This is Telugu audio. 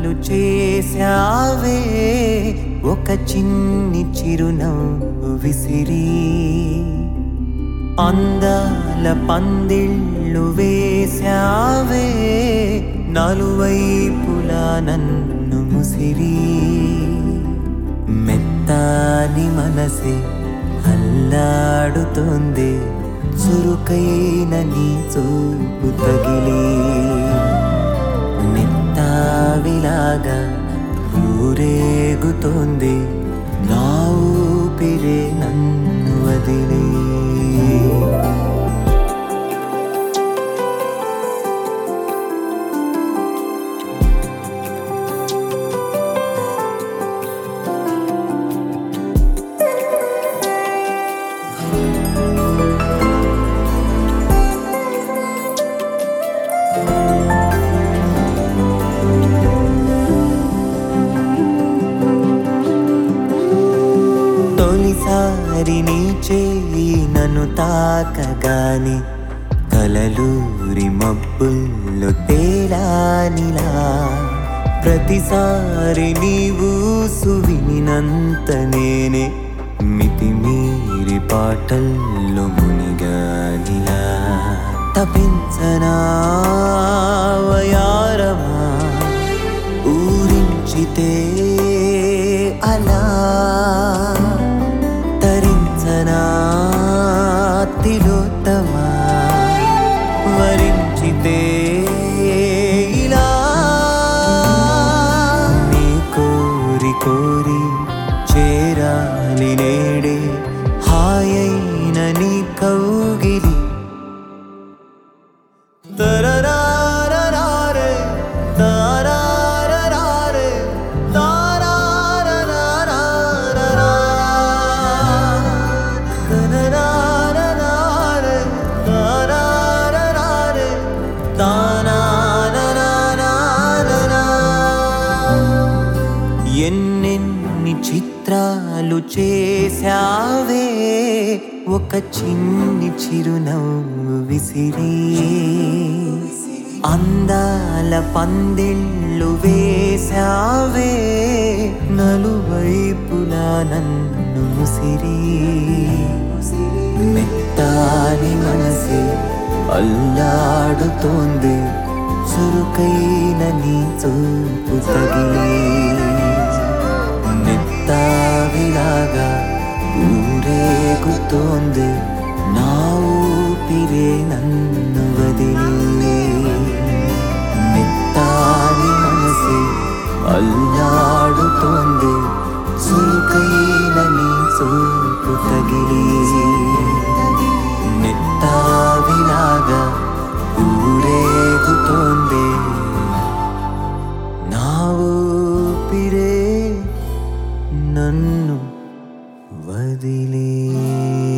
చిత్రాలు చేశావే ఒక చిన్ని చిరునవ్వు విసిరి అందాల పందిళ్ళు వేశావే నలువైపులా నన్ను ముసిరి మెత్తాని మనసే అల్లాడుతుంది చురుకైన నీ చూపు తగిలి నిత్తావిలాగా ఊరేగుతోంది నా ఊపిరే నన్ను వదిలి తొలిసారి నీ చేయి నన్ను తాకగాని కలలూరి మబ్బుల్లో తేలానిలా ప్రతిసారి నీవు సువినంత నేనే మితిమీరి పాటల్లో మునిగానిలా తపించనా వయారమా ఊరించితే అలా తరించనా తిలోత్తమా వరించితే ఇలా నీ కోరి కోరి చేరాలి నేడే హాయైన నీ కౌగిలి తరరారరారే, తారారరారే, తారారరారరా. తరరారరారే, తారారరారే, తానాననానాననా. ఎన్నెన్ని చిత్రాలు చేశావే ఒక చిన్ని చిరునవ్వు విసిరి అందాల పందిళ్ళు వేశావే నలువైపులా నన్ను ముసిరి మెత్తాని మనసే అల్లాడుతోంది చురుకైన నీ చూపు తగిలి నెత్తావిలాగా ఊరేగుతోంది నా ఊపిరే నన్ను వదిలి మెత్తాని మనసే అల్లాడుతోంది చురుకైన నీ చూపు తగిలి నెత్తావిలాగా ఊరేగుతోంది నా ఊపిరే నన్ను వదిలే